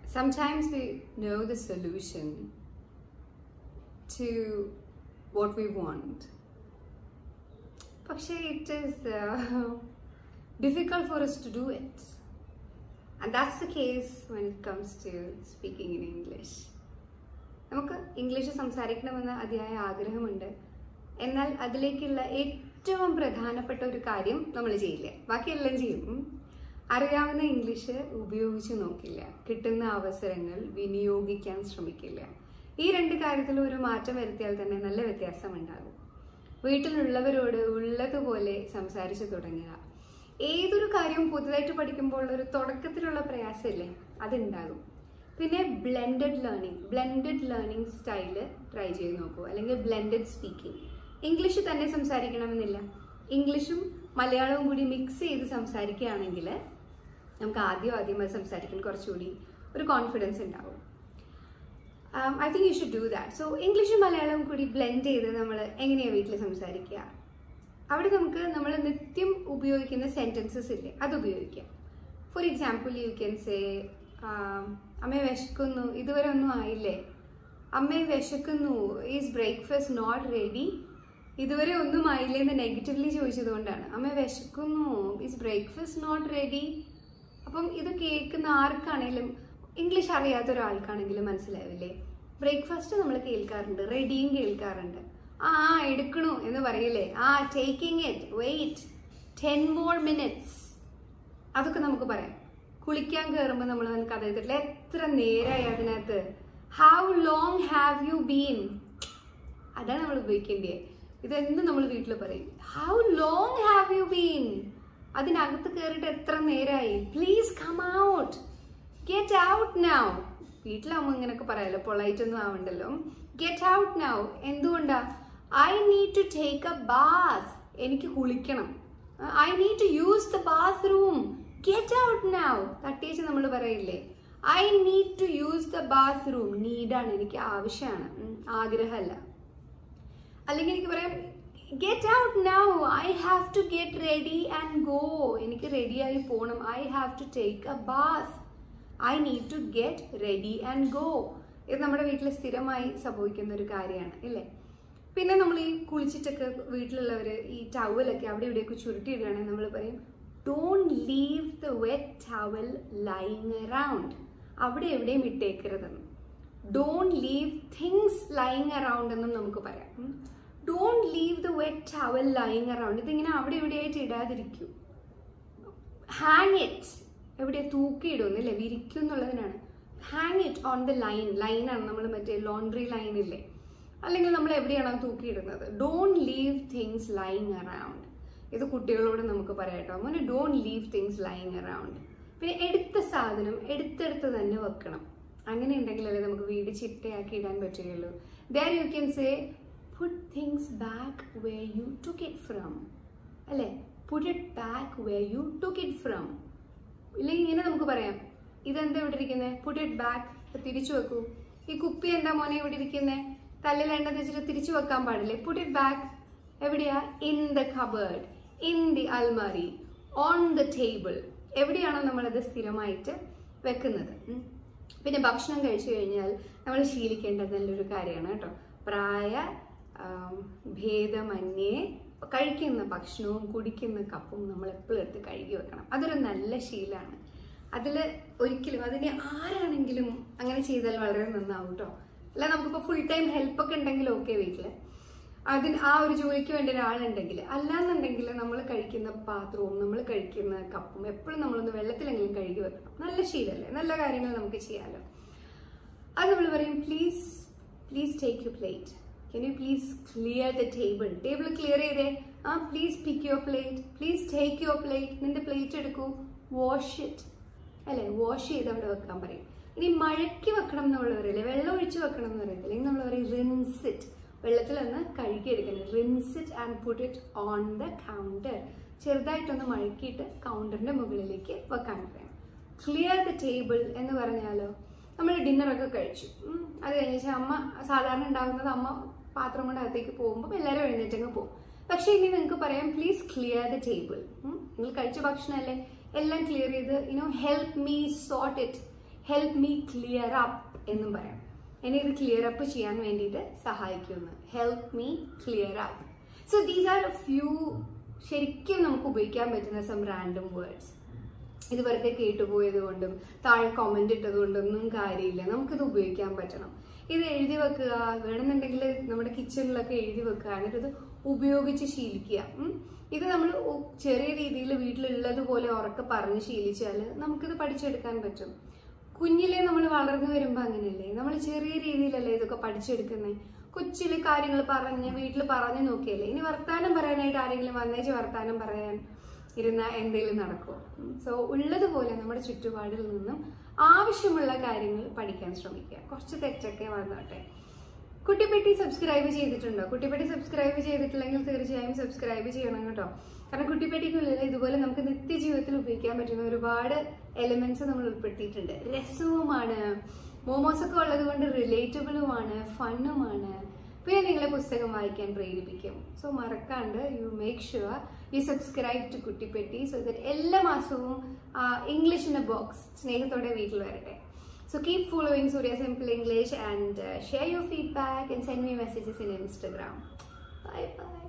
sometimes we know the solution to what we want. പക്ഷേ it is uh, difficult for us to do it. And that's the case when it comes to speaking in English. നമുക്ക് English സംസാരിക്കണമെന്ന് അതിയായ ആഗ്രഹമുണ്ട് എന്നാൽ അതിലേക്കുള്ള ഏറ്റവും പ്രധാനപ്പെട്ട ഒരു കാര്യം നമ്മൾ ചെയ്യില്ല ബാക്കിയെല്ലാം ചെയ്യും ഉം. അറിയാവുന്ന ഇംഗ്ലീഷ് ഉപയോഗിച്ച് നോക്കില്ല കിട്ടുന്ന അവസരങ്ങൾ വിനിയോഗിക്കാൻ ശ്രമിക്കില്ല ഈ രണ്ട് കാര്യത്തിലും ഒരു മാറ്റം വരുത്തിയാൽ തന്നെ നല്ല വ്യത്യാസം ഉണ്ടാകും വീട്ടിലുള്ളവരോട് ഉള്ളതുപോലെ സംസാരിച്ചു തുടങ്ങുക ഏതൊരു കാര്യവും പുതുതായിട്ട് പഠിക്കുമ്പോൾ ഒരു തുടക്കത്തിലുള്ള പ്രയാസമില്ലേ അതുണ്ടാകും പിന്നെ blended learning blended learning style try ചെയ്ത് നോക്കൂ അല്ലെങ്കിൽ ബ്ലെൻഡഡ് സ്പീക്കിംഗ് ഇംഗ്ലീഷ് തന്നെ സംസാരിക്കണമെന്നില്ല ഇംഗ്ലീഷും മലയാളവും കൂടി മിക്സ് ചെയ്ത് സംസാരിക്കുകയാണെങ്കിൽ നമുക്ക് ആദ്യം ആദ്യം അത് സംസാരിക്കാൻ കുറച്ചുകൂടി ഒരു കോൺഫിഡൻസ് ഉണ്ടാവും I think you should do that so ഇംഗ്ലീഷും മലയാളവും കൂടി ബ്ലെൻഡ് ചെയ്ത് നമ്മൾ എങ്ങനെയാണ് വീട്ടിൽ സംസാരിക്കുക അവിടെ നമുക്ക് നമ്മൾ നിത്യം ഉപയോഗിക്കുന്ന സെൻറ്റൻസസ് ഇല്ലേ അത് ഉപയോഗിക്കാം for example you can say അമ്മ വിശക്കുന്നു ഇതുവരെ ഒന്നും ആയില്ലേ അമ്മ വിശക്കുന്നു ഈസ് ബ്രേക്ക്ഫാസ്റ്റ് നോട്ട് റെഡി ഇതുവരെ ഒന്നും ആയില്ലേ എന്ന് നെഗറ്റീവ്ലി ചോദിച്ചത് കൊണ്ടാണ് അമ്മ വിശക്കുന്നു ഈസ് ബ്രേക്ക്ഫാസ്റ്റ് നോട്ട് റെഡി അപ്പം ഇത് കേൾക്കുന്ന ആർക്കാണേലും ഇംഗ്ലീഷ് അറിയാത്ത ഒരാൾക്കാണെങ്കിലും മനസ്സിലാവില്ലേ ബ്രേക്ക്ഫാസ്റ്റ് നമ്മൾ കേൾക്കാറുണ്ട് റെഡിയും കേൾക്കാറുണ്ട് ആ ആ, എടുക്കണു എന്ന് പറയില്ലേ ആ taking it wait ten more minutes അതൊക്കെ നമുക്ക് പറയാം കുളിക്കാൻ കയറുമ്പോൾ നമ്മൾ കഥ ചെയ്തിട്ടില്ല എത്ര നേരമായി അതിനകത്ത് how long have you been അതാണ് നമ്മൾ ഉപയോഗിക്കേണ്ടത് ഇതെന്തും നമ്മൾ വീട്ടിൽ പറയും how long have you been അതിനകത്ത് കയറിയിട്ട് എത്ര നേരമായി please come out get out now വീട്ടിലാവുമ്പോൾ ഇങ്ങനെയൊക്കെ പറയാലോ പൊളൈറ്റ് ഒന്നും ആവണ്ടല്ലോ ഗെറ്റ് ഔട്ട് നൗ എന്തുകൊണ്ടാ I need to take a bath എനിക്ക് കുളിക്കണം I need to use the bathroom get out now തട്ടേച്ച് നമ്മൾ പറയില്ലേ I need to use the bathroom നീഡാണ് എനിക്ക് ആവശ്യമാണ് ഉം, ആഗ്രഹമല്ല അല്ലെങ്കിൽ എനിക്ക് പറയാം get out now I have to get ready and go എനിക്ക് റെഡിയായി പോകണം I have to take a bath I need to get ready and go ഇത് നമ്മുടെ വീട്ടിൽ സ്ഥിരമായി സംഭവിക്കുന്ന ഒരു കാര്യമാണ് ഇല്ലേ പിന്നെ നമ്മൾ ഈ കുളിച്ചിട്ടൊക്കെ വീട്ടിലുള്ളവർ ഈ ടവലൊക്കെ അവിടെ ഇവിടെയൊക്കെ ചുരുട്ടിയിടുകയാണെങ്കിൽ നമ്മൾ പറയും don't leave the wet towel lying around അവിടെ എവിടെയും ഇട്ടേക്കരുതെന്ന് don't leave things lying around എന്നും നമുക്ക് പറയാം don't leave the wet towel lying around ഇതിങ്ങനെ അവിടെ ഇവിടെയായിട്ട് ഇടാതിരിക്കൂ ഹാങ് ഇറ്റ് എവിടെ തൂക്കിയിടുന്നില്ലേ വിരിക്കും എന്നുള്ളതിനാണ് hang it on the line ലൈനാണ് നമ്മൾ മറ്റേ ലോണ്ട്രി ലൈൻ ഇല്ലേ അല്ലെങ്കിൽ നമ്മൾ എവിടെയാണോ തൂക്കിയിടുന്നത് don't leave things lying around ഇത് കുട്ടികളോട് നമുക്ക് പറയാട്ടോ മോനെ don't leave things lying around പിന്നെ എടുത്ത സാധനം എടുത്തെടുത്ത് തന്നെ വെക്കണം അങ്ങനെ ഉണ്ടെങ്കിലല്ലേ നമുക്ക് വീട് ചിട്ടയാക്കി ഇടാൻ പറ്റുകയുള്ളൂ there you can say put things back way you took it from അല്ലേ put it back way you took it from ഇല്ലെങ്കിൽ ഇങ്ങനെ നമുക്ക് പറയാം ഇതെന്താ ഇവിടെ ഇരിക്കുന്നത് പുട്ട് ഇറ്റ് ബാക്ക് തിരിച്ചു വെക്കൂ ഈ കുപ്പി എന്താ മോനെ ഇവിടെ ഇരിക്കുന്നത് തല്ലിൽ എണ്ണ തേച്ചിട്ട് തിരിച്ചു വെക്കാൻ പാടില്ലേ പുട്ട് ഇറ്റ് ബാക്ക് എവിടെയാ in the cupboard in the അൽമാരി ഓൺ ദ ടേബിൾ എവിടെയാണോ നമ്മളത് സ്ഥിരമായിട്ട് വെക്കുന്നത് ഉം. പിന്നെ ഭക്ഷണം കഴിച്ചു കഴിഞ്ഞാൽ നമ്മൾ ശീലിക്കേണ്ടത് നല്ലൊരു കാര്യമാണ് കേട്ടോ പ്രായ ആം, ഭേദമന്യേ കഴിക്കുന്ന ഭക്ഷണവും കുടിക്കുന്ന കപ്പും നമ്മൾ എപ്പോഴും എടുത്ത് കഴുകി വെക്കണം അതൊരു നല്ല ശീലമാണ് അതിൽ ഒരിക്കലും അതിന് ആരാണെങ്കിലും അങ്ങനെ ചെയ്താൽ വളരെ നന്നാവും കേട്ടോ അല്ല നമുക്കിപ്പോൾ ഫുൾ ടൈം ഹെൽപ്പൊക്കെ ഉണ്ടെങ്കിൽ ഓക്കെ വീട്ടിൽ അതിന് ആ ഒരു ജോലിക്ക് വേണ്ടി ഒരാളുണ്ടെങ്കിൽ അല്ലാന്നുണ്ടെങ്കിൽ നമ്മൾ കഴിക്കുന്ന പാത്രവും നമ്മൾ കഴിക്കുന്ന കപ്പും എപ്പോഴും നമ്മളൊന്ന് വെള്ളത്തിലെങ്കിലും കഴുകി വെക്കണം നല്ല ശീലമല്ലേ നല്ല കാര്യങ്ങൾ നമുക്ക് ചെയ്യാമല്ലോ അത് നമ്മൾ പറയും please please take you plate can you please clear the table table clear ചെയ്തേ ആ please pick your plate please take your plate നിന്റെ പ്ലേറ്റ് എടുക്കൂ വാഷ് ഇറ്റ് അല്ലേ വാഷ് ചെയ്ത് അവിടെ വെക്കാൻ പറയും ഇനി മഴയ്ക്ക് വെക്കണം എന്ന് നമ്മൾ പറയില്ലേ വെള്ളം ഒഴിച്ച് വെക്കണം എന്ന് പറയത്തില്ല ഇനി നമ്മൾ പറയും റിൻസ് ഇറ്റ് വെള്ളത്തിലൊന്ന് കഴുകിയെടുക്കണം rinse it and put it on the counter ചെറുതായിട്ടൊന്ന് മഴക്കിയിട്ട് കൗണ്ടറിന്റെ മുകളിലേക്ക് വെക്കാൻ പറയാം ക്ലിയർ ദ ടേബിൾ എന്ന് പറഞ്ഞാലോ നമ്മൾ ഡിന്നറൊക്കെ കഴിച്ചു ഉം. അത് കഴിഞ്ഞ ശേഷം അമ്മ സാധാരണ ഉണ്ടാകുന്നത് അമ്മ പാത്രം കൊണ്ട് അകത്തേക്ക് പോകുമ്പോൾ എല്ലാവരും എഴുന്നേറ്റങ്ങ് പോകും പക്ഷേ ഇനി നിങ്ങൾക്ക് പറയാം പ്ലീസ് ക്ലിയർ ദ ടേബിൾ നിങ്ങൾ കഴിച്ച ഭക്ഷണമല്ലേ എല്ലാം ക്ലിയർ ചെയ്ത് you know help me sort it help me clear up എന്നും പറയാം എന്നെ ഇത് ക്ലിയർ അപ്പ് ചെയ്യാൻ വേണ്ടിയിട്ട് സഹായിക്കുമെന്ന് help me clear up so these are few ശരിക്കും നമുക്ക് ഉപയോഗിക്കാൻ പറ്റുന്ന സം റാൻഡം വേർഡ്സ് ഇത് വെറുതെ കേട്ടുപോയത് കൊണ്ടും താഴെ കമന്റ് ഇട്ടത് കൊണ്ടൊന്നും കാര്യമില്ല നമുക്കിത് ഉപയോഗിക്കാൻ പറ്റണം ഇത് എഴുതി വെക്കുക വേണമെന്നുണ്ടെങ്കിൽ നമ്മുടെ കിച്ചണിലൊക്കെ എഴുതി വെക്കുക എന്നിട്ട് ഇത് ഉപയോഗിച്ച് ശീലിക്കുക ഉം. ഇത് നമ്മൾ ചെറിയ രീതിയിൽ വീട്ടിലുള്ളതുപോലെ ഉറക്കെ പറഞ്ഞ് ശീലിച്ചാൽ നമുക്കിത് പഠിച്ചെടുക്കാൻ പറ്റും കുഞ്ഞിലെ നമ്മൾ വളർന്നു വരുമ്പോൾ അങ്ങനെയല്ലേ നമ്മൾ ചെറിയ രീതിയിലല്ലേ ഇതൊക്കെ പഠിച്ചെടുക്കുന്നത് കൊച്ചിലെ കാര്യങ്ങൾ പറഞ്ഞ് വീട്ടിൽ പറഞ്ഞു നോക്കിയല്ലേ ഇനി വർത്താനം പറയാനായിട്ട് ആരെങ്കിലും വന്നേച്ച് വർത്താനം പറയാൻ ഇരുന്ന എന്തെങ്കിലും നടക്കുമോ സോ ഉള്ളതുപോലെ നമ്മുടെ ചുറ്റുപാടിൽ നിന്നും ആവശ്യമുള്ള കാര്യങ്ങൾ പഠിക്കാൻ ശ്രമിക്കുക കുറച്ച് തെറ്റൊക്കെ വന്നോട്ടെ കുട്ടിപ്പെട്ടി സബ്സ്ക്രൈബ് ചെയ്തിട്ടുണ്ടോ കുട്ടിപ്പെട്ടി സബ്സ്ക്രൈബ് ചെയ്തിട്ടില്ലെങ്കിൽ തീർച്ചയായും സബ്സ്ക്രൈബ് ചെയ്യണം കേട്ടോ കാരണം കുട്ടിപ്പെട്ടിക്കുള്ളിൽ ഇതുപോലെ നമുക്ക് നിത്യജീവിതത്തിൽ ഉപയോഗിക്കാൻ പറ്റുന്ന ഒരുപാട് എലിമെന്റ്സ് നമ്മൾ ഉൾപ്പെടുത്തിയിട്ടുണ്ട് രസവുമാണ് മോമോസ് ഒക്കെ ഉള്ളത് കൊണ്ട് റിലേറ്റബിളുമാണ് ഫണ്ണുമാണ് പിന്നെ നിങ്ങളെ പുസ്തകം വായിക്കാൻ പ്രേരിപ്പിക്കും സോ മറക്കാണ്ട് you make sure you subscribe to Kuttippetti so that എല്ലാ മാസവും ഇംഗ്ലീഷിന്റെ ബോക്സ് സ്നേഹത്തോടെ വീട്ടിൽ വരട്ടെ So keep following Surya Simple English and uh, share your feedback and send me messages in Instagram. Bye bye.